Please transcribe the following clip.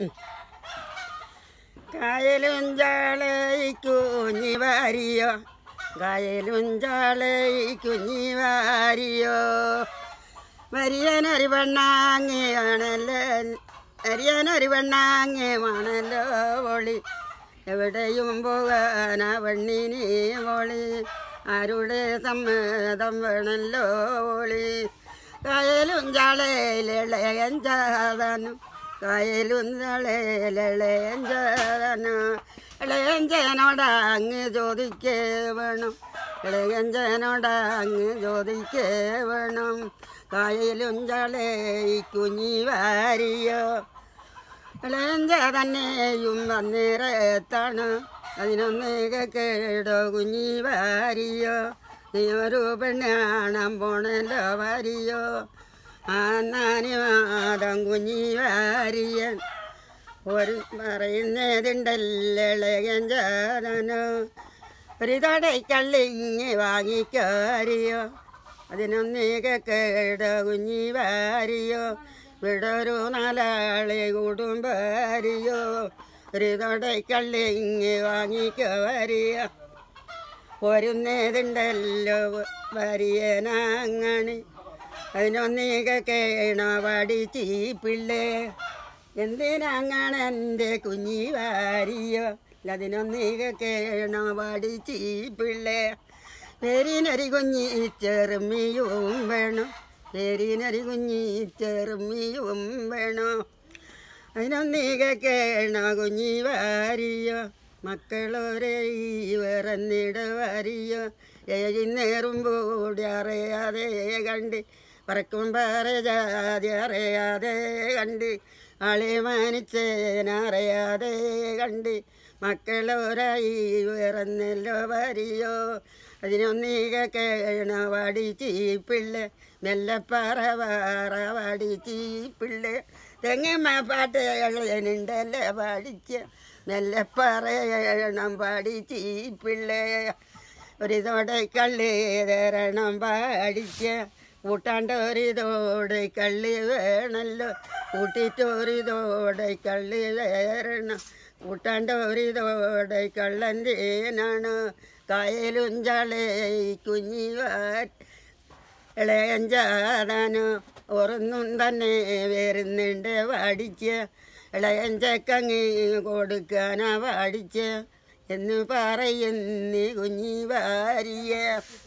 കായലും ചാളയിക്കുഞ്ഞി വാരിയോ കായലും ചാളയിക്കുഞ്ഞി വാരിയോ വരിയനൊരു പെണ്ണാങ്ങിയാണല്ലോ വരിയനൊരു പെണ്ണാങ്ങിയമാണല്ലോ ഒളി എവിടെയും പോകാനാ പെണ്ണിനി ഒളി ആരുടെ സമ്മതം വേണല്ലോ ഒളി കായലും ചാളയിലിളയൻ ചാതാനും കായലും ചാളയിലിളയൻ ചാതാനും ഇളയഞ്ചനോട് അങ്ങ് ചോദിക്കേ വേണം ഇളയഞ്ചനോട് അങ്ങ് ചോദിക്കേ വേണം കായലും ചാളയി കുഞ്ഞി വാരിയോ ഇളയഞ്ച തന്നെയും വന്നിറത്താണ് അതിനൊന്നേക കേടോ കുഞ്ഞി വാരിയോ നീ ഒരു പെണ്ണാണം പോണല്ലോ വാരിയോ ആന്നാനി മാതം കുഞ്ഞി വാരിയൻ ഒരു പറയുന്നതുണ്ടല്ലിളയഞ്ചാനോ ഒരു തടയ്ക്കള്ളിങ്ങി വാങ്ങിക്കാരിയോ അതിനൊന്നേക കേട കുഞ്ഞി വാരിയോ വിടൊരു നാലാളെ കൂടുമ്പാരിയോ ഒരു തടയ്ക്കള്ളിങ്ങി വാങ്ങിക്കാരിയോ ഒരുന്നേതുണ്ടല്ലോ വരിയനാങ്ങണി അതിനൊന്നീക കേണ വടിച്ചീ പിള്ളേ എന്തിനാങ്ങാണ് എൻ്റെ കുഞ്ഞി വാരിയോ അതിനൊന്നീക കേണ വടിച്ചീ പിള്ളേ പേരിനരി കുഞ്ഞി ചെറുമിയും വേണം പേരിനരി കുഞ്ഞി ചെറുമിയും വേണം അതിനൊന്നീക കേണ കുഞ്ഞി വാരിയോ മക്കളൊരേ വിറന്നിട വാരിയോ ഏഴിന്നേറും കൂടി അറിയാതെ കണ്ട് പറക്കും പറജാതി അറിയാതെ കണ്ട് ആളെ മാനിച്ചേനറിയാതെ കണ്ട് മക്കളൊരായി വിറന്നല്ലോ വാരിയോ അതിനൊന്നീക കേണ വാടി ചീപ്പിള്ള മെല്ലപ്പാറ വാറ വാടി ചീപ്പിള്ള തെങ്ങമ്മ പാട്ടുകളുണ്ടല്ലേ പാടിച്ച മെല്ലപ്പറയണം പാടി ചീപ്പിള്ളേ ഒരു തോടെ കള്ളി തരണം പാടിച്ച കൂട്ടാണ്ടൊരിതോടെ കള്ളി വേണല്ലോ കൂട്ടിട്ടൊരിതോടെ കള്ളി വേരണം കൂട്ടാണ്ടൊരിതോടെ കള്ളന്തേനാണ് കായലും ചളേ കുഞ്ഞിവാൻ ഇളയഞ്ചാടാനോ ഓർന്നും തന്നെ വരുന്നുണ്ട് വാടിച്ച ഇളയഞ്ചക്കങ്ങി കൊടുക്കാനാ വാടിച്ച എന്ന് പറയുന്നീ കുഞ്ഞി വാരിയ